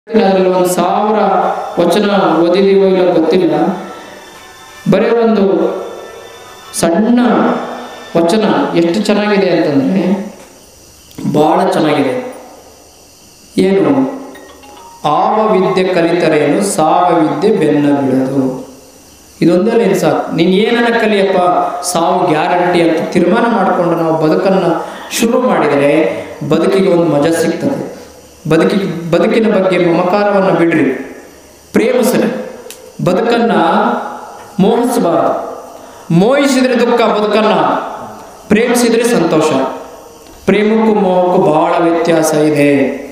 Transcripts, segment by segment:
ಅದರಲ್ಲಿ ಒಂದು ಸಾವಿರ ವಚನ ಓದಿದೀವೋ ಇಲ್ಲ ಗೊತ್ತಿಲ್ಲ ಬರೀ ಒಂದು ಸಣ್ಣ ವಚನ ಎಷ್ಟು ಚೆನ್ನಾಗಿದೆ ಅಂತಂದ್ರೆ ಬಹಳ ಚೆನ್ನಾಗಿದೆ ಏನು ಆವ ವಿದ್ಯೆ ಕಲಿತರೇನು ಸಾವ ವಿದ್ಯೆ ಬೆನ್ನ ಬಿಡೋದು ಇದೊಂದೇ ಲೈನ್ ಸಾಕು ನೀನು ಏನನ್ನ ಕಲಿಯಪ್ಪ ಸಾವು ಗ್ಯಾರಂಟಿ ಅಂತ ತೀರ್ಮಾನ ಮಾಡಿಕೊಂಡು ನಾವು ಬದುಕನ್ನು ಶುರು ಮಾಡಿದರೆ ಬದುಕಿಗೆ ಒಂದು ಮಜಾ ಸಿಗ್ತದೆ ಬದುಕಿ ಬದುಕಿನ ಬಗ್ಗೆ ಮಮಕಾರವನ್ನು ಬಿಡ್ರಿ ಪ್ರೇಮಿಸ್ರಿ ಬದುಕನ್ನ ಮೋಹಿಸಬಾರದು ಮೋಹಿಸಿದ್ರೆ ದುಃಖ ಬದುಕನ್ನ ಪ್ರೇಮಿಸಿದ್ರೆ ಸಂತೋಷ ಪ್ರೇಮಕ್ಕೂ ಮೋಹಕ್ಕೂ ಬಹಳ ವ್ಯತ್ಯಾಸ ಇದೆ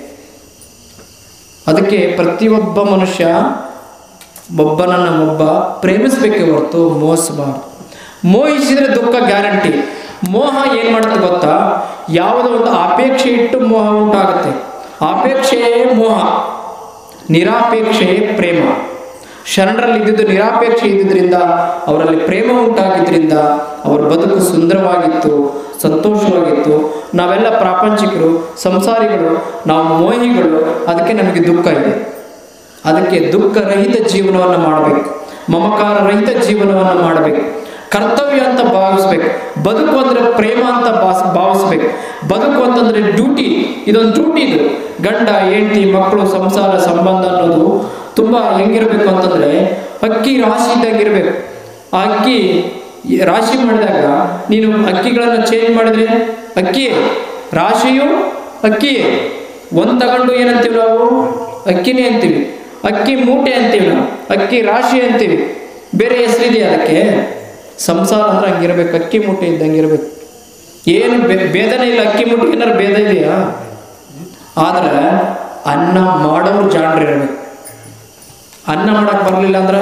ಅದಕ್ಕೆ ಪ್ರತಿಯೊಬ್ಬ ಮನುಷ್ಯ ಒಬ್ಬನನ್ನ ಒಬ್ಬ ಪ್ರೇಮಿಸ್ಬೇಕೆ ಹೊರತು ಮೋಸಬಾರ್ದು ಮೋಹಿಸಿದ್ರೆ ದುಃಖ ಗ್ಯಾರಂಟಿ ಮೋಹ ಏನ್ ಮಾಡುತ್ತೆ ಗೊತ್ತಾ ಯಾವುದೋ ಒಂದು ಅಪೇಕ್ಷೆ ಇಟ್ಟು ಮೋಹ ಉಂಟಾಗುತ್ತೆ ಅಪೇಕ್ಷೆಯೇ ಮೋಹ ನಿರಾಪೇಕ್ಷೆಯೇ ಪ್ರೇಮ ಶರಣರಲ್ಲಿ ಇದ್ದಿದ್ದು ನಿರಾಪೇಕ್ಷೆ ಇದ್ದಿದ್ರಿಂದ ಅವರಲ್ಲಿ ಪ್ರೇಮ ಉಂಟಾಗಿದ್ದರಿಂದ ಅವರ ಬದುಕು ಸುಂದರವಾಗಿತ್ತು ಸಂತೋಷವಾಗಿತ್ತು ನಾವೆಲ್ಲ ಪ್ರಾಪಂಚಿಕರು ಸಂಸಾರಿಗಳು ನಾವು ಮೋಹಿಗಳು ಅದಕ್ಕೆ ನಮಗೆ ದುಃಖ ಇದೆ ಅದಕ್ಕೆ ದುಃಖ ರಹಿತ ಜೀವನವನ್ನು ಮಾಡಬೇಕು ಮಮಕಾರ ರಹಿತ ಜೀವನವನ್ನು ಮಾಡಬೇಕು ಕರ್ತವ್ಯ ಅಂತ ಭಾವಿಸ್ಬೇಕು ಬದುಕು ಅಂದ್ರೆ ಪ್ರೇಮ ಅಂತ ಭಾಸ್ ಭಾವಿಸ್ಬೇಕು ಬದುಕು ಅಂತಂದ್ರೆ ಡ್ಯೂಟಿ ಇದೊಂದು ಡ್ಯೂಟಿ ಇದು ಗಂಡ ಹೆಂಡತಿ ಮಕ್ಕಳು ಸಂಸಾರ ಸಂಬಂಧ ಅನ್ನೋದು ತುಂಬಾ ಹೆಂಗಿರ್ಬೇಕು ಅಂತಂದ್ರೆ ಅಕ್ಕಿ ರಾಶಿ ಇದ್ದಂಗಿರ್ಬೇಕು ಆ ಅಕ್ಕಿ ರಾಶಿ ಮಾಡಿದಾಗ ನೀನು ಅಕ್ಕಿಗಳನ್ನು ಚೇಂಜ್ ಮಾಡಿದ್ರೆ ಅಕ್ಕಿ ರಾಶಿಯು ಅಕ್ಕಿಯೇ ಒಂದ್ ತಗೊಂಡು ಏನಂತೀವಿ ನಾವು ಅಕ್ಕಿನೇ ಅಂತೀವಿ ಅಕ್ಕಿ ಮೂಟೆ ಅಂತೀವಿ ನಾವು ಅಕ್ಕಿ ರಾಶಿ ಅಂತೀವಿ ಬೇರೆ ಹೆಸರಿದೆಯಾ ಅದಕ್ಕೆ ಸಂಸಾರ ಅಂದ್ರೆ ಹಂಗಿರ್ಬೇಕು ಅಕ್ಕಿ ಮೂಟೆ ಇದ್ದಂಗೆ ಇರ್ಬೇಕು ಏನು ಬೇ- ಭೇದನೇ ಇಲ್ಲ ಅಕ್ಕಿ ಮೂಟೆ ಏನಾರು ಭೇದ ಇದೆಯಾ ಆದ್ರೆ ಅನ್ನ ಮಾಡೋರು ಜಾಣ್ರು ಇರ್ಬೇಕು ಅನ್ನ ಮಾಡಕ್ ಬರ್ಲಿಲ್ಲ ಅಂದ್ರ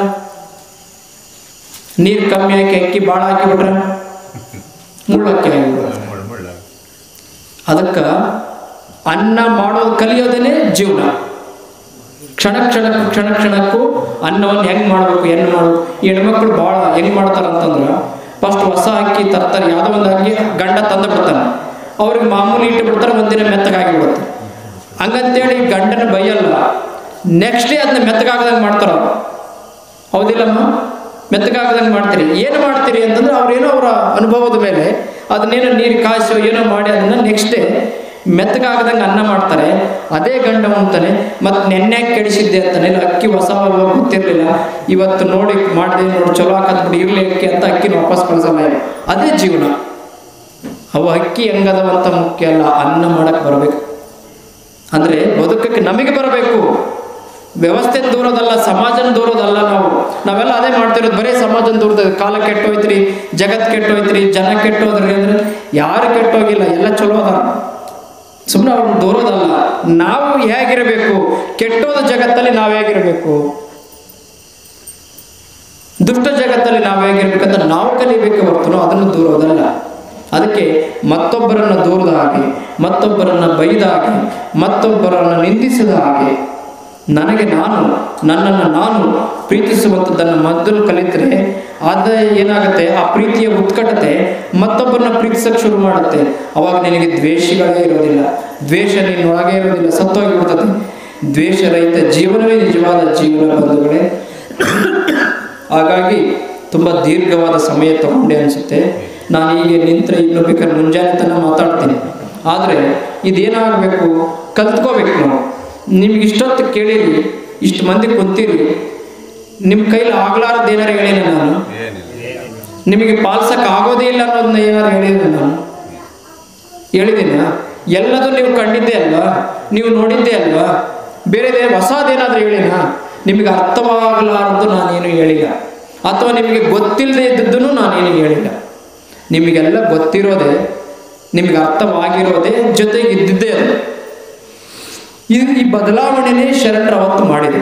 ನೀರ್ ಕಮ್ಮಿ ಹಾಕಿ ಅಕ್ಕಿ ಭಾಳ ಹಾಕಿಬಿಟ್ರ ಮುಳ್ಳಕ್ಕಿ ಆಗಿಬಿಡ್ರ ಮುಳ್ಳು ಮುಳ್ಳು ಅದಕ್ಕ ಅನ್ನ ಮಾಡೋದು ಕಲಿಯೋದೇನೆ ಜೀವನ ಕ್ಷಣ ಕ್ಷಣಕ್ಕೂ ಕ್ಷಣ ಕ್ಷಣಕ್ಕೂ ಅನ್ನವನ್ನು ಹೆಂಗ್ ಮಾಡ್ಬೇಕು ಹೆಣ್ಣು ಮಾಡ್ಬೇಕು ಈ ಹೆಣ್ಮಕ್ಳು ಭಾಳ ಹೆಂಗ್ ಮಾಡ್ತಾರ ಅಂತಂದ್ರ ಫಸ್ಟ್ ಹೊಸ ಅಕ್ಕಿ ತರ್ತಾರೆ ಯಾವುದೋ ಒಂದು ಅಕ್ಕಿ ಗಂಡ ತಂದು ಬಿಡ್ತಾನೆ ಅವ್ರಿಗೆ ಮಾಮೂಲಿ ಇಟ್ಟು ಬಿಡ್ತಾರೆ ಒಂದಿನ ಮೆತ್ತಗಾಗಿ ಬಿಡುತ್ತೆ ಹಂಗಂತೇಳಿ ಗಂಡನ ಬೈಯಲ್ಲ ನೆಕ್ಸ್ಟ್ ಡೇ ಅದನ್ನ ಮೆತ್ತಗಾಗದಂಗೆ ಮಾಡ್ತಾರ ಅವ್ರು. ಹೌದಿಲ್ಲಮ್ಮ ಮೆತ್ತಗಾಗದಂಗೆ ಮಾಡ್ತೀರಿ ಏನು ಮಾಡ್ತೀರಿ ಅಂತಂದ್ರೆ ಅವ್ರೇನೋ ಅವರ ಅನುಭವದ ಮೇಲೆ ಅದನ್ನೇನೋ ನೀರು ಕಾಯಿಸೋ ಏನೋ ಮಾಡಿ ಅದನ್ನ ನೆಕ್ಸ್ಟ್ ಡೇ ಮೆತ್ತಗಾಗದಂಗೆ ಅನ್ನ ಮಾಡ್ತಾರೆ ಅದೇ ಗಂಡ ಅಂತಾನೆ ಮತ್ತೆ ನೆನ್ನೆ ಕೆಡಿಸಿದ್ದೆ ಅಂತಾನೆ ಇಲ್ಲ ಅಕ್ಕಿ ಹೊಸ ಹೊಸ ಗೊತ್ತಿರಲಿಲ್ಲ ಇವತ್ತು ನೋಡಿ ಮಾಡಿದೆ ನೋಡಿ ಚಲೋ ಹಾಕತ್ ಬಿಡಿ ಇರ್ಲಿ ಅಕ್ಕಿ ಅಂತ ಅಕ್ಕಿನ ವಾಪಸ್ ಕಳಿಸಲ್ಲ ಅದೇ ಜೀವನ ಅವು ಅಕ್ಕಿ ಹೆಂಗದವಂತ ಮುಖ್ಯ ಅಲ್ಲ ಅನ್ನ ಮಾಡಕ್ ಬರಬೇಕು ಅಂದ್ರೆ ಬದುಕಕ್ಕೆ ನಮಗೆ ಬರಬೇಕು ವ್ಯವಸ್ಥೆ ದೂರೋದಲ್ಲ ಸಮಾಜನ ದೂರೋದಲ್ಲ ನಾವು ನಾವೆಲ್ಲ ಅದೇ ಮಾಡ್ತಿರೋದು ಬರೀ ಸಮಾಜನ ದೂರದ ಕಾಲ ಕೆಟ್ಟೋಯ್ತ್ರಿ ಜಗತ್ ಕೆಟ್ಟೋಯ್ತ್ರಿ ಜನ ಕೆಟ್ಟೋದ್ರಿ ಅಂದ್ರೆ ಯಾರು ಕೆಟ್ಟೋಗಿಲ್ಲ ಎಲ್ಲ ಚಲೋ ಅದ ಸುಮ್ಮನೆ ಅವ್ರನ್ನ ದೂರೋದಲ್ಲ ನಾವು ಹೇಗಿರಬೇಕು ಕೆಟ್ಟೋದ ಜಗತ್ತಲ್ಲಿ ನಾವು ಹೇಗಿರಬೇಕು ದುಷ್ಟ ಜಗತ್ತಲ್ಲಿ ನಾವು ಹೇಗಿರ್ಬೇಕಂತ ನಾವು ಕಲಿಬೇಕು ಹೊರತು ಅದನ್ನು ದೂರೋದಲ್ಲ ಅದಕ್ಕೆ ಮತ್ತೊಬ್ಬರನ್ನ ದೂರದ ಹಾಗೆ ಮತ್ತೊಬ್ಬರನ್ನ ಬೈದ ಹಾಗೆ ಮತ್ತೊಬ್ಬರನ್ನ ನಿಂದಿಸಿದ ಹಾಗೆ ನನಗೆ ನಾನು ನನ್ನನ್ನು ನಾನು ಪ್ರೀತಿಸುವಂಥದ್ದನ್ನು ಮೊದಲು ಕಲಿತರೆ ಅದ ಏನಾಗುತ್ತೆ ಆ ಪ್ರೀತಿಯ ಉತ್ಕಟತೆ ಮತ್ತೊಬ್ಬರನ್ನ ಪ್ರೀತಿಸಕ್ಕೆ ಶುರು ಮಾಡುತ್ತೆ ಅವಾಗ ನಿನಗೆ ದ್ವೇಷಗಳೇ ಇರೋದಿಲ್ಲ ದ್ವೇಷ ನಿನ್ನೊಳಗೆ ಇರೋದಿಲ್ಲ ಸತ್ತೋಗಿಬಿಡ್ತದೆ ದ್ವೇಷ ರಹಿತ ಜೀವನವೇ ನಿಜವಾದ ಜೀವನ ಬಂಧುಗಳೇ ಹಾಗಾಗಿ ತುಂಬ ದೀರ್ಘವಾದ ಸಮಯ ತಗೊಂಡೆ ಅನಿಸುತ್ತೆ ನಾನು ಹೀಗೆ ನಿಂತರೆ ಇನ್ನು ಬೇಕಾದ್ರೆ ಮುಂಜಾನೆ ತನಕ ಮಾತಾಡ್ತೀನಿ ಆದರೆ ಇದೇನಾಗಬೇಕು ಕಲ್ತ್ಕೋಬೇಕು ನಾವು ನಿಮ್ಗೆ ಇಷ್ಟೊತ್ತು ಕೇಳಿರಿ ಇಷ್ಟು ಮಂದಿ ಕುಂತೀರಿ ನಿಮ್ಮ ಕೈಲಿ ಆಗ್ಲಾರ್ದು ಏನಾರು ಹೇಳಿನ ನಾನು ಏನಿಲ್ಲ ನಿಮಗೆ ಪಾಲ್ಸಕ್ಕೆ ಆಗೋದೇ ಇಲ್ಲ ಅನ್ನೋದನ್ನ ಏನಾರು ಹೇಳಿದ್ರೆ ನಾನು ಹೇಳಿದ್ದೀನ ಎಲ್ಲದೂ ನೀವು ಕಂಡಿದ್ದೇ ಅಲ್ವಾ ನೀವು ನೋಡಿದ್ದೇ ಅಲ್ವಾ ಬೇರೆದೇ ಹೊಸದೇನಾದ್ರೂ ಹೇಳಿನ ನಿಮಗೆ ಅರ್ಥವಾಗಲಾರದ್ದು ನಾನೇನು ಹೇಳಿಲ್ಲ ಅಥವಾ ನಿಮಗೆ ಗೊತ್ತಿಲ್ಲದೆ ಇದ್ದದ್ದನ್ನು ನಾನೇನು ಹೇಳಿಲ್ಲ ನಿಮಗೆಲ್ಲ ಗೊತ್ತಿರೋದೇ ನಿಮಗೆ ಅರ್ಥವಾಗಿರೋದೇ ಜೊತೆಗೆ ಇದ್ದಿದ್ದೇ ಅದು ಇದು ಈ ಬದಲಾವಣೆನೇ ಶರಣರ ಅವತ್ತು ಮಾಡಿದೆ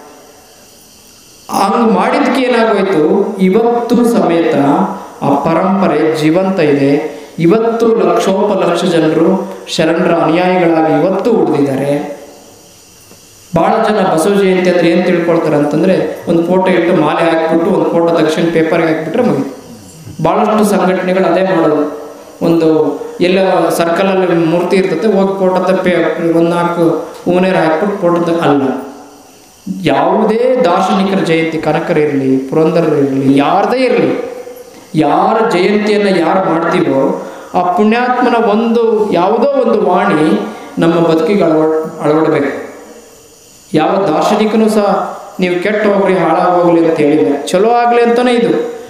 ಹಂಗೆ ಮಾಡಿದ್ದಕ್ಕೆ ಏನಾಗೋಯ್ತು ಇವತ್ತು ಸಮೇತ ಆ ಪರಂಪರೆ ಜೀವಂತ ಇದೆ ಇವತ್ತು ಲಕ್ಷೋಪಲಕ್ಷ ಜನರು ಶರಣರ ಅನುಯಾಯಿಗಳಾಗಿ ಇವತ್ತು ಉಳಿದಿದ್ದಾರೆ ಬಹಳ ಜನ ಬಸವ ಜಯಂತಿ ಅಂದ್ರೆ ಏನು ತಿಳ್ಕೊಳ್ತಾರೆ ಅಂತಂದ್ರೆ ಒಂದು ಫೋಟೋ ಇಟ್ಟು ಮಾಲೆ ಹಾಕ್ಬಿಟ್ಟು ಒಂದು ಫೋಟೋ ತಕ್ಷಣ ಪೇಪರ್ಗೆ ಹಾಕ್ಬಿಟ್ರೆ ಮುಗಿತು ಭಾಳಷ್ಟು ಸಂಘಟನೆಗಳು ಅದೇ ಮಾಡೋದು ಒಂದು ಎಲ್ಲ ಸರ್ಕಲಲ್ಲಿ ಮೂರ್ತಿ ಇರ್ತತೆ ಹೋಗಿ ಫೋಟೋ ಪೇ ಒಂದು ನಾಲ್ಕು ಹೂನೇರು ಹಾಕ್ಬಿಟ್ಟು ಫೋಟೋ ಅಲ್ಲ ಯಾವುದೇ ದಾರ್ಶನಿಕರ ಜಯಂತಿ ಕನಕರಿರಲಿ ಪುರಂದರರಿರಲಿ ಯಾರದೇ ಇರಲಿ ಯಾರ ಜಯಂತಿಯನ್ನು ಯಾರು ಮಾಡ್ತೀವೋ ಆ ಪುಣ್ಯಾತ್ಮನ ಒಂದು ಯಾವುದೋ ಒಂದು ವಾಣಿ ನಮ್ಮ ಬದುಕಿಗೆ ಅಳವ ಅಳವಡಬೇಕು ಯಾವ ದಾರ್ಶನಿಕನೂ ಸಹ ನೀವು ಕೆಟ್ಟ ಹೋಗ್ರಿ ಹಾಳಾಗೋಗ್ಲಿ ಅಂತ ಹೇಳಿಲ್ಲ ಚಲೋ ಆಗಲಿ ಅಂತಲೇ ಇದು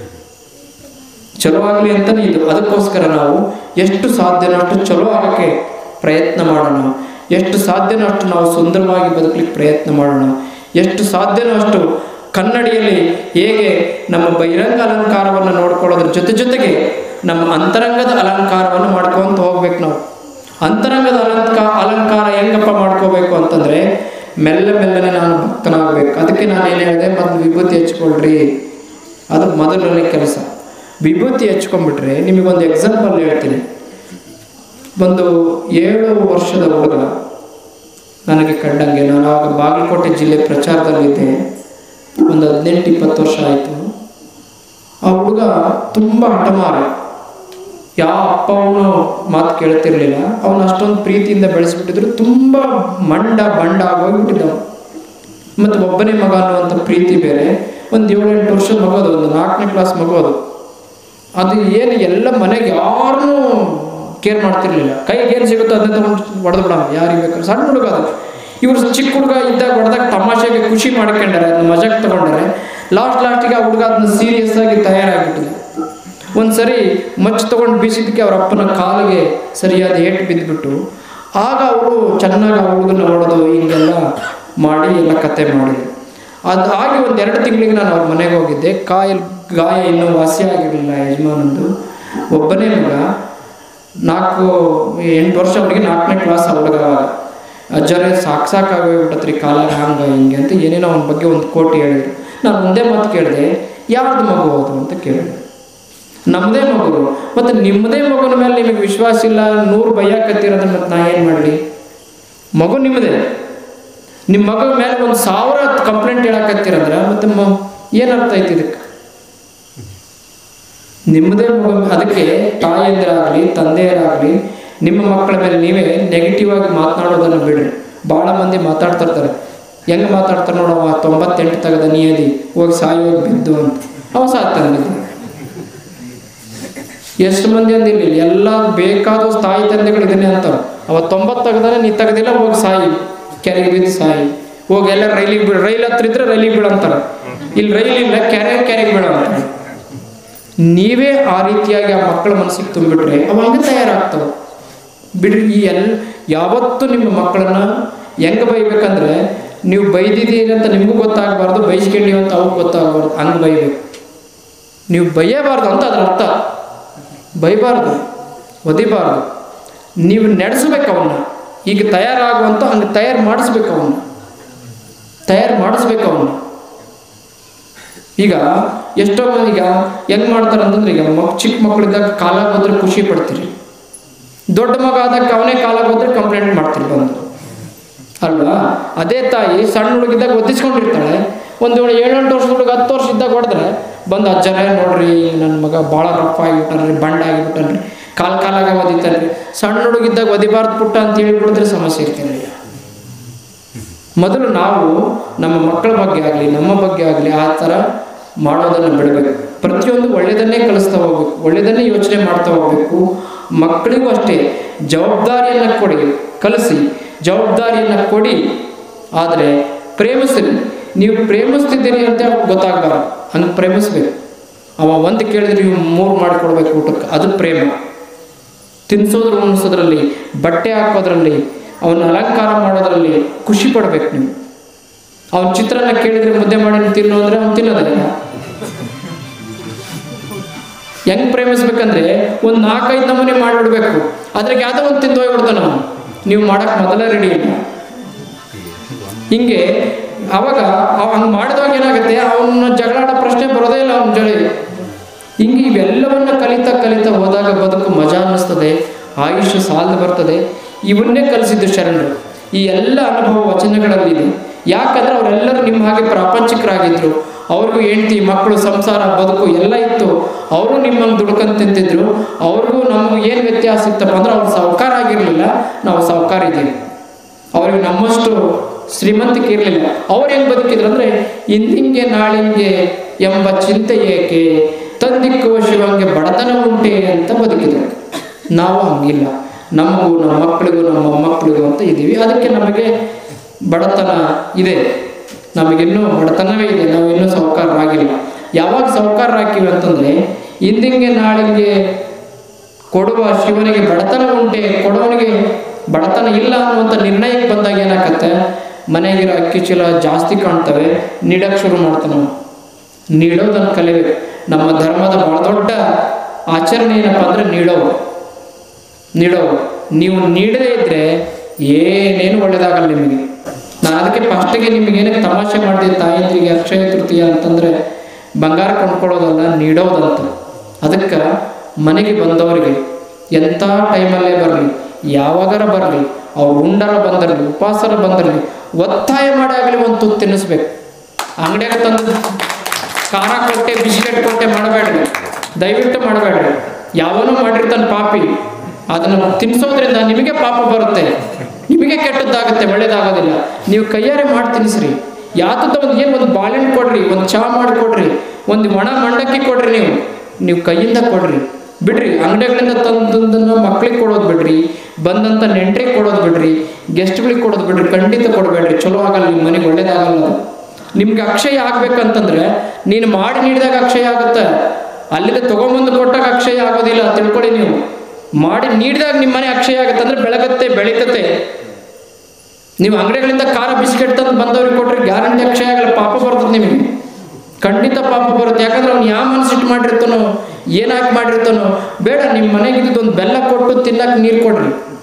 ಚಲೋ ಆಗಲಿ ಅಂತಲೇ ಇದು ಅದಕ್ಕೋಸ್ಕರ ನಾವು ಎಷ್ಟು ಸಾಧ್ಯನೋ ಅಷ್ಟು ಚಲೋ ಆಗೋಕ್ಕೆ ಪ್ರಯತ್ನ ಮಾಡೋಣ ಎಷ್ಟು ಸಾಧ್ಯನೋ ಅಷ್ಟು ನಾವು ಸುಂದರವಾಗಿ ಬದುಕಲಿಕ್ಕೆ ಪ್ರಯತ್ನ ಮಾಡೋಣ ಎಷ್ಟು ಸಾಧ್ಯನೋ ಅಷ್ಟು ಕನ್ನಡಿಯಲ್ಲಿ ಹೇಗೆ ನಮ್ಮ ಬಹಿರಂಗ ಅಲಂಕಾರವನ್ನು ನೋಡ್ಕೊಳ್ಳೋದ್ರ ಜೊತೆ ಜೊತೆಗೆ ನಮ್ಮ ಅಂತರಂಗದ ಅಲಂಕಾರವನ್ನು ಮಾಡ್ಕೊಂತ ಹೋಗ್ಬೇಕು ನಾವು ಅಂತರಂಗದ ಅಲಂಕಾರ ಅಲಂಕಾರ ಹೆಂಗಪ್ಪ ಮಾಡ್ಕೋಬೇಕು ಅಂತಂದ್ರೆ ಮೆಲ್ಲ ಮೆಲ್ಲನೆ ನಾನು ಭಕ್ತನಾಗಬೇಕು ಅದಕ್ಕೆ ನಾನು ಏನು ಹೇಳಿದೆ ಮೊದಲು ವಿಭೂತಿ ಹಚ್ಕೊಳ್ರಿ ಅದು ಮೊದಲನೇ ಕೆಲಸ ವಿಭೂತಿ ಹಚ್ಕೊಂಡ್ಬಿಟ್ರೆ ನಿಮಗೊಂದು ಎಕ್ಸಾಂಪಲ್ ಹೇಳ್ತೀನಿ ಒಂದು ಏಳು ವರ್ಷದ ಹುಡುಗ ನನಗೆ ಕಂಡಂಗೆ ನಾನು ಆವಾಗ ಬಾಗಲಕೋಟೆ ಜಿಲ್ಲೆ ಪ್ರಚಾರದಲ್ಲಿದ್ದೆ ಒಂದು ಹದಿನೆಂಟು ಇಪ್ಪತ್ತು ವರ್ಷ ಆಯಿತು ಆ ಹುಡುಗ ತುಂಬ ಹಠಮಾರ ಯಾವ ಅಪ್ಪ ಅವನು ಮಾತು ಕೇಳ್ತಿರ್ಲಿಲ್ಲ ಅವನು ಅಷ್ಟೊಂದು ಪ್ರೀತಿಯಿಂದ ಬೆಳೆಸ್ಬಿಟ್ಟಿದ್ರು ತುಂಬ ಮಂಡ ಬಂಡ ಆಗೋಗ್ಬಿಟ್ಟಿದ್ದ ಮತ್ತು ಒಬ್ಬನೇ ಮಗ ಅನ್ನುವಂಥ ಪ್ರೀತಿ ಬೇರೆ ಒಂದು ಏಳೆಂಟು ವರ್ಷದ ಮಗು ಅದು ಒಂದು ನಾಲ್ಕನೇ ಕ್ಲಾಸ್ ಮಗು ಅದು ಅದು ಏನು ಎಲ್ಲ ಮನೆಗೆ ಯಾರನ್ನೂ ಕೇರ್ ಮಾಡ್ತಿರ್ಲಿಲ್ಲ ಕೈಗೆ ಏನು ಸಿಗುತ್ತೋ ಅದನ್ನ ತಗೊಂಡು ಹೊಡೆದು ಬಿಡ ಯಾರಿಗೆ ಬೇಕಾದ್ರೆ ಸಣ್ಣ ಹುಡುಗ ಅದು ಇವರು ಚಿಕ್ಕ ಹುಡುಗ ಇದ್ದಾಗ ಹೊಡೆದಾಗ ತಮಾಷೆಗೆ ಖುಷಿ ಮಾಡ್ಕೊಂಡಾರೆ ಅದನ್ನ ಮಜಾಕ್ ತಗೊಂಡಾರೆ ಲಾಸ್ಟ್ ಲಾಸ್ಟಿಗೆ ಆ ಹುಡುಗ ಅದನ್ನ ಸೀರಿಯಸ್ ಆಗಿ ತಯಾರಾಗ್ಬಿಟ್ಟಿದೆ ಒಂದ್ಸರಿ ಮಚ್ಚು ತಗೊಂಡು ಬೀಸಿದ್ದಕ್ಕೆ ಅವ್ರ ಅಪ್ಪನ ಕಾಲಿಗೆ ಸರಿಯಾದ ಏಟು ಬಿದ್ದುಬಿಟ್ಟು ಆಗ ಅವರು ಚೆನ್ನಾಗಿ ಆ ಹುಡುಗನ ಹೊಡೆದು ಹಿಂಗೆಲ್ಲ ಮಾಡಿ ಎಲ್ಲ ಕತೆ ಮಾಡಿ ಅದು ಆಗಿ ಒಂದು ಎರಡು ತಿಂಗಳಿಗೆ ನಾನು ಅವ್ರ ಮನೆಗೆ ಹೋಗಿದ್ದೆ ಕಾಯಿಲ್ ಗಾಯ ಇನ್ನೂ ವಾಸಿ ಆಗಿರಲಿಲ್ಲ ಯಜಮಾನಂದು ಒಬ್ಬನೇ ಮಗ ನಾಲ್ಕು ಎಂಟು ವರ್ಷ ಅವನಿಗೆ ನಾಲ್ಕನೇ ಕ್ಲಾಸ್ ಹುಡುಗ ಅಜ್ಜರೇ ಸಾಕು ಸಾಕಾಗೋಗ್ಬಿಟ್ಟತ್ರಿ ಕಾಲಾಗ ಹಂಗೆ ಹಿಂಗೆ ಅಂತ ಏನೇನೋ ಅವನ ಬಗ್ಗೆ ಒಂದು ಕೋಟಿ ಹೇಳಿದ್ರು ನಾನು ಒಂದೇ ಮಾತು ಕೇಳಿದೆ ಯಾರ್ದು ಮಗು ಅದು ಅಂತ ಕೇಳಿದೆ ನಮ್ಮದೇ ಮಗು ಮತ್ತು ನಿಮ್ಮದೇ ಮಗುನ ಮೇಲೆ ನಿಮಗೆ ವಿಶ್ವಾಸ ಇಲ್ಲ ನೂರು ಬೈಯಾಕತ್ತೀರಂದ್ರೆ ಮತ್ತೆ ನಾ ಏನು ಮಾಡಲಿ ಮಗು ನಿಮ್ಮದೇ ನಿಮ್ಮ ಮಗನ ಮೇಲೆ ಒಂದು ಸಾವಿರ ಕಂಪ್ಲೇಂಟ್ ಹೇಳಕತ್ತೀರಂದ್ರೆ ಮತ್ತೆ ಮ ಏನರ್ಥ ಐತಿ ಇದಕ್ಕೆ ನಿಮ್ಮದೇ ಮಗು ಅದಕ್ಕೆ ತಾಯಂದಿರಾಗಲಿ ತಂದೆಯರಾಗಲಿ ನಿಮ್ಮ ಮಕ್ಕಳ ಮೇಲೆ ನೀವೇ ನೆಗೆಟಿವ್ ಆಗಿ ಮಾತನಾಡೋದನ್ನು ಬಿಡ್ರಿ ಭಾಳ ಮಂದಿ ಮಾತಾಡ್ತಿರ್ತಾರೆ ಹೆಂಗೆ ಮಾತಾಡ್ತಾರೆ ನೋಡವ ತೊಂಬತ್ತೆಂಟು ತೆಗೆದ ನಿಯದಿ ಹೋಗಿ ಸಾಯಿ ಹೋಗಿ ಬಿದ್ದು ಅಂತ ಅವ ಸಾತ್ತಾನೆ ಬಿದ್ದು ಎಷ್ಟು ಮಂದಿ ಅಂದಿಲ್ಲ ಇಲ್ಲಿ ಎಲ್ಲ ಬೇಕಾದ ತಾಯಿ ತಂದೆಗಳು ಇದನ್ನೇ ಅಂತಾರೆ ಅವ ತೊಂಬತ್ತು ತೆಗ್ದಾನೆ ನೀ ತೆಗ್ದಿಲ್ಲ ಹೋಗಿ ಸಾಯಿ ಕೆರೆಗೆ ಬಿದ್ದು ಸಾಯಿ ಹೋಗಿ ಎಲ್ಲ ರೈಲಿಗೆ ಬಿಡ ರೈಲ್ ಹತ್ರ ಇದ್ರೆ ರೈಲಿಗೆ ಬಿಡ ಅಂತಾರೆ ಇಲ್ಲಿ ರೈಲ್ ಇಲ್ಲ ಕೆರೆ ಕೆರೆಗೆ ಬಿಡ ಅಂತಾರೆ ನೀವೇ ಆ ರೀತಿಯಾಗಿ ಆ ಮಕ್ಕಳ ಮನಸ್ಸಿಗೆ ತುಂಬಿಟ್ರೆ ಅವ ಹಂಗೆ ತಯಾರಾಗ್ತವೆ ಬಿಡ್ರಿ ಈ ಎಲ್ ಯಾವತ್ತೂ ನಿಮ್ಮ ಮಕ್ಕಳನ್ನ ಹೆಂಗೆ ಬೈಬೇಕಂದ್ರೆ ನೀವು ಬೈದಿದ್ದೀರಿ ಅಂತ ನಿಮಗೂ ಗೊತ್ತಾಗಬಾರ್ದು ಬೈಸ್ಕೊಂಡೀವಿ ಅಂತ ಅವ್ರಿಗೆ ಗೊತ್ತಾಗಬಾರ್ದು ಹಂಗೆ ಬೈಬೇಕು ನೀವು ಬೈಯಬಾರ್ದು ಅಂತ ಅದ್ರ ಅರ್ಥ ಬೈಬಾರ್ದು ಒದಿಬಾರ್ದು ನೀವು ನಡೆಸ್ಬೇಕು ಅವನ್ನ ಈಗ ತಯಾರಾಗುವಂತ ಹಂಗೆ ತಯಾರು ಮಾಡಿಸ್ಬೇಕು ಅವನ್ನ ತಯಾರು ಮಾಡಿಸ್ಬೇಕು ಅವನ್ನ ಈಗ ಎಷ್ಟೋ ಮಂದಿ ಈಗ ಹೆಂಗ್ ಮಾಡ್ತಾರೆ ಅಂತಂದ್ರೆ ಈಗ ಮಕ್ ಚಿಕ್ಕ ಮಕ್ಕಳಿದ್ದಾಗ ಕಾಲ ಹೋದ್ರೆ ಖುಷಿ ಪಡ್ತೀರಿ ದೊಡ್ಡ ಮಗ ಆದಾಗ ಅವನೇ ಕಾಲ ಹೋದ್ರೆ ಕಂಪ್ಲೇಂಟ್ ಮಾಡ್ತೀರಿ ಬಂದು ಅಲ್ವಾ ಅದೇ ತಾಯಿ ಸಣ್ಣ ಹುಡುಗಿದ್ದಾಗ ಒದ್ದಿಸ್ಕೊಂಡಿರ್ತಾಳೆ ಒಂದು ವೇಳೆ ಏಳೆಂಟು ವರ್ಷದ ಹುಡುಗ ಹತ್ತು ವರ್ಷ ಇದ್ದಾಗ ಹೊಡೆದ್ರೆ ಬಂದು ಅಜ್ಜರೇ ನೋಡ್ರಿ ನನ್ನ ಮಗ ಭಾಳ ರಫ್ ಆಗಿಬಿಟ್ಟನ್ರಿ ಬಂಡ ಆಗಿಬಿಟ್ಟನ್ರಿ ಕಾಲ್ ಕಾಲಾಗ ಒದಿತಾನ್ರಿ ಸಣ್ಣ ಹುಡುಗಿದ್ದಾಗ ಒದಿಬಾರ್ದು ಪುಟ್ಟ ಅಂತ ಹೇಳಿಬಿಡಿದ್ರೆ ಸಮಸ್ಯೆ ಇರ್ತೀನಿ ಮೊದಲು ನಾವು ನಮ್ಮ ಮಕ್ಕಳ ಬಗ್ಗೆ ಆಗಲಿ ನಮ್ಮ ಬಗ್ಗೆ ಆಗಲಿ ಆ ಥರ ಮಾಡೋದನ್ನು ಬಿಡಬೇಕು ಪ್ರತಿಯೊಂದು ಒಳ್ಳೆಯದನ್ನೇ ಕಲಿಸ್ತಾ ಹೋಗ್ಬೇಕು ಒಳ್ಳೆಯದನ್ನೇ ಯೋಚನೆ ಮಾಡ್ತಾ ಹೋಗ್ಬೇಕು ಮಕ್ಕಳಿಗೂ ಅಷ್ಟೇ ಜವಾಬ್ದಾರಿಯನ್ನು ಕೊಡಿ ಕಲಿಸಿ ಜವಾಬ್ದಾರಿಯನ್ನು ಕೊಡಿ ಆದರೆ ಪ್ರೇಮಿಸಿರಿ ನೀವು ಪ್ರೇಮಿಸ್ತಿದ್ದೀರಿ ಅಂತ ಅವ್ರಿಗೆ ಗೊತ್ತಾಗಬಾರ್ದು ಹಂಗೆ ಪ್ರೇಮಿಸ್ಬೇಕು ಅವ ಒಂದು ಕೇಳಿದ್ರೆ ನೀವು ಮೂರು ಮಾಡಿಕೊಡ್ಬೇಕು ಊಟಕ್ಕೆ ಅದು ಪ್ರೇಮ ತಿನ್ಸೋದ್ರ ಉಣಿಸೋದ್ರಲ್ಲಿ ಬಟ್ಟೆ ಹಾಕೋದ್ರಲ್ಲಿ ಅವನ ಅಲಂಕಾರ ಮಾಡೋದ್ರಲ್ಲಿ ಖುಷಿ ಪಡ್ಬೇಕು ನೀವು ಅವನ ಚಿತ್ರಾನ್ನ ಕೇಳಿದ್ರೆ ಮುದ್ದೆ ಮಾಡಿ ತಿನ್ನು ಅಂದ್ರೆ ಅವ್ನು ತಿನ್ನೋದಿಲ್ಲ ಹೆಂಗ್ ಪ್ರೇಮಿಸ್ಬೇಕಂದ್ರೆ ಒಂದು ನಾಲ್ಕೈದು ನಮೂನೆ ಮಾಡಿಬಿಡ್ಬೇಕು ಅದ್ರಾಗ ಯಾವುದೋ ಒಂದು ತಿಂದು ಹೋಗ್ಬಿಡ್ತಾನ ಅವನು ನೀವು ಮಾಡಕ್ ಮೊದಲ ರೆಡಿ ಇಲ್ಲ ಹಿಂಗೆ ಅವಾಗ ಅವ ಹಂಗೆ ಮಾಡಿದಾಗ ಏನಾಗುತ್ತೆ ಅವನ ಜಗಳಾಡೋ ಪ್ರಶ್ನೆ ಬರೋದೇ ಇಲ್ಲ ಅವನ ಜೊತೆ ಹಿಂಗೆ ಇವೆಲ್ಲವನ್ನ ಕಲಿತಾ ಕಲಿತಾ ಹೋದಾಗ ಬದುಕು ಮಜಾ ಅನ್ನಿಸ್ತದೆ ಆಯುಷ್ಯ ಸಾಲದು ಬರ್ತದೆ ಇವನ್ನೇ ಕಲಿಸಿದ್ದು ಶರಣರು ಈ ಎಲ್ಲ ಅನುಭವ ವಚನಗಳಲ್ಲಿದೆ ಯಾಕಂದ್ರೆ ಅವರೆಲ್ಲರೂ ನಿಮ್ಮ ಹಾಗೆ ಪ್ರಾಪಂಚಿಕರಾಗಿದ್ರು ಅವ್ರಿಗೂ ಹೆಂಡತಿ ಮಕ್ಕಳು ಸಂಸಾರ ಬದುಕು ಎಲ್ಲ ಇತ್ತು ಅವರು ನಿಮ್ಮನ್ನು ದುಡ್ಕೊಂಡ್ ತಿಂತಿದ್ರು ಅವ್ರಿಗೂ ನಮಗೂ ಏನು ವ್ಯತ್ಯಾಸ ಇತ್ತಪ್ಪ ಅಂದ್ರೆ ಅವ್ರು ಸಾವುಕಾರ ಆಗಿರಲಿಲ್ಲ ನಾವು ಸಾವುಕಾರ ಇದ್ದೀವಿ ಅವ್ರಿಗೆ ನಮ್ಮಷ್ಟು ಶ್ರೀಮಂತಿಕೆ ಇರಲಿಲ್ಲ ಅವ್ರು ಹೆಂಗ್ ಬದುಕಿದ್ರು ಅಂದ್ರೆ ಇಂದಿಂಗೆ ನಾಳಿಂಗೆ ಎಂಬ ಚಿಂತೆ ಏಕೆ ತಂದಿಕ್ಕುವ ಶಿವಂಗೆ ಬಡತನ ಉಂಟೆ ಅಂತ ಬದುಕಿದ್ರು ನಾವು ಹಂಗಿಲ್ಲ ನಮಗೂ ನಮ್ಮ ಮಕ್ಕಳಿಗೂ ನಮ್ಮ ಮೊಮ್ಮಕ್ಕಳಿಗೂ ಅಂತ ಇದ್ದೀವಿ ಅದಕ್ಕೆ ನಮಗೆ ಬಡತನ ಇದೆ ನಮಗಿನ್ನೂ ಬಡತನವೇ ಇದೆ ನಾವು ಇನ್ನೂ ಸಾಹುಕಾರರಾಗಿಲ್ಲ ಯಾವಾಗ ಸಾಹುಕಾರರಾಗಿವಿ ಅಂತಂದ್ರೆ ಇಂದಿಂಗೆ ನಾಳಿಗೆ ಕೊಡುವ ಶಿವನಿಗೆ ಬಡತನ ಉಂಟೆ ಕೊಡುವನಿಗೆ ಬಡತನ ಇಲ್ಲ ಅನ್ನುವಂಥ ನಿರ್ಣಯಕ್ಕೆ ಬಂದಾಗ ಏನಾಗತ್ತೆ ಮನೆಗಿರೋ ಅಕ್ಕಿ ಚೀಲ ಜಾಸ್ತಿ ಕಾಣ್ತವೆ ನೀಡಕ್ಕೆ ಶುರು ಮಾಡ್ತಾನೆ ಅವ್ನು. ನೀಡೋದನ್ನು ಕಲಿಬೇಕು ನಮ್ಮ ಧರ್ಮದ ಬಹಳ ದೊಡ್ಡ ಆಚರಣೆ ಏನಪ್ಪ ಅಂದ್ರೆ ನೀಡೋವು ನೀಡೋವು ನೀವು ನೀಡದೇ ಇದ್ರೆ ಏನೇನು ಒಳ್ಳೇದಾಗಲ್ಲ ನಿಮಗೆ ನಾನು ಅದಕ್ಕೆ ಫಸ್ಟಿಗೆ ನಿಮಗೆ ಏನಕ್ಕೆ ತಮಾಷೆ ಮಾಡಿದೆ ತಾಯಂದ್ರಿಗೆ ಅಕ್ಷಯ ತೃತೀಯ ಅಂತಂದ್ರೆ ಬಂಗಾರ ಕೊಂಡ್ಕೊಳ್ಳೋದಲ್ಲ ನೀಡೋದಂತ ಅದಕ್ಕೆ ಮನೆಗೆ ಬಂದವರಿಗೆ ಎಂಥ ಟೈಮಲ್ಲೇ ಬರಲಿ ಯಾವಾಗರ ಬರಲಿ ಅವ್ರು ಉಂಡರ ಬಂದಿರಲಿ ಉಪವಾಸರ ಬಂದಿರಲಿ ಒತ್ತಾಯ ಮಾಡಿ ಆಗಲಿ ಒಂದು ತುತ್ತು ತಿನ್ನಿಸ್ಬೇಕು ಅಂಗಡಿಯಾಗ ತಂದು ಖಾರ ಕೊಟ್ಟೆ ಬಿಸ್ಕೆಟ್ ಕೊಟ್ಟೆ ಮಾಡಬೇಡ್ರಿ ದಯವಿಟ್ಟು ಮಾಡಬೇಡ್ರಿ ಯಾವನೋ ಮಾಡಿರ್ತಾನೆ ಪಾಪಿ ಅದನ್ನು ತಿನ್ನಿಸೋದ್ರಿಂದ ನಿಮಗೆ ಪಾಪ ಬರುತ್ತೆ ನಿಮಗೆ ಕೆಟ್ಟದ್ದಾಗುತ್ತೆ ಒಳ್ಳೇದಾಗೋದಿಲ್ಲ ನೀವು ಕೈಯಾರೆ ಮಾಡಿ ತಿನ್ನಿಸ್ರಿ ಯಾತದ ಒಂದು ಏನು ಒಂದು ಬಾಳೆಹಣ್ಣು ಕೊಡ್ರಿ ಒಂದು ಚಹಾ ಮಾಡಿ ಕೊಡ್ರಿ ಒಂದು ಒಣ ಮಂಡಕ್ಕಿ ಕೊಡ್ರಿ ನೀವು ನೀವು ಕೈಯಿಂದ ಕೊಡ್ರಿ ಬಿಡ್ರಿ ಅಂಗಡಿಗಳಿಂದ ತಂದನ್ನ ಮಕ್ಳಿಗೆ ಕೊಡೋದು ಬಿಡ್ರಿ ಬಂದಂತ ನೆಂಟ್ರಿಗೆ ಕೊಡೋದು ಬಿಡ್ರಿ ಗೆಸ್ಟ್ಗಳಿಗೆ ಕೊಡೋದು ಬಿಡ್ರಿ ಖಂಡಿತ ಕೊಡಬೇಡ್ರಿ ಚಲೋ ಆಗಲ್ಲ ನಿಮ್ಮ ಮನೆಗೆ ಒಳ್ಳೇದಾಗಲ್ಲ ಅದು. ನಿಮ್ಗೆ ಅಕ್ಷಯ ಆಗ್ಬೇಕಂತಂದ್ರೆ ನೀನು ಮಾಡಿ ನೀಡಿದಾಗ ಅಕ್ಷಯ ಆಗುತ್ತೆ ಅಲ್ಲಿಂದ ತಗೊಂಬಂದು ಕೊಟ್ಟಾಗ ಅಕ್ಷಯ ಆಗೋದಿಲ್ಲ ತಿಳ್ಕೊಳ್ಳಿ ನೀವು ಮಾಡಿ ನೀಡಿದಾಗ ನಿಮ್ಮ ಮನೆ ಅಕ್ಷಯ ಆಗುತ್ತೆ ಅಂದ್ರೆ ಬೆಳಗತ್ತೆ ಬೆಳೀತತೆ ನೀವು ಅಂಗಡಿಗಳಿಂದ ಖಾರ ಬಿಸ್ಕೆಟ್ ತಂದು ಬಂದವ್ರಿಗೆ ಕೊಟ್ರೆ ಗ್ಯಾರಂಟಿ ಅಕ್ಷಯ ಆಗಲ್ಲ ಪಾಪ ಬರ್ತದೆ ನಿಮಗೆ ಖಂಡಿತ ಪಾಪ ಬರುತ್ತೆ ಯಾಕಂದ್ರೆ ಅವ್ನು ಯಾವ ಮನಸ್ಸಿಟ್ಟು ಮಾಡಿರ್ತಾನೋ ಏನಾಗಿ ಮಾಡಿರ್ತಾನೋ ಬೇಡ ನಿಮ್ಮ ಮನೆಗೆ ಒಂದು ಬೆಲ್ಲ ಕೊಟ್ಟು ತಿನ್ನಕ್ಕೆ ನೀರು ಕೊಡ್ರಿ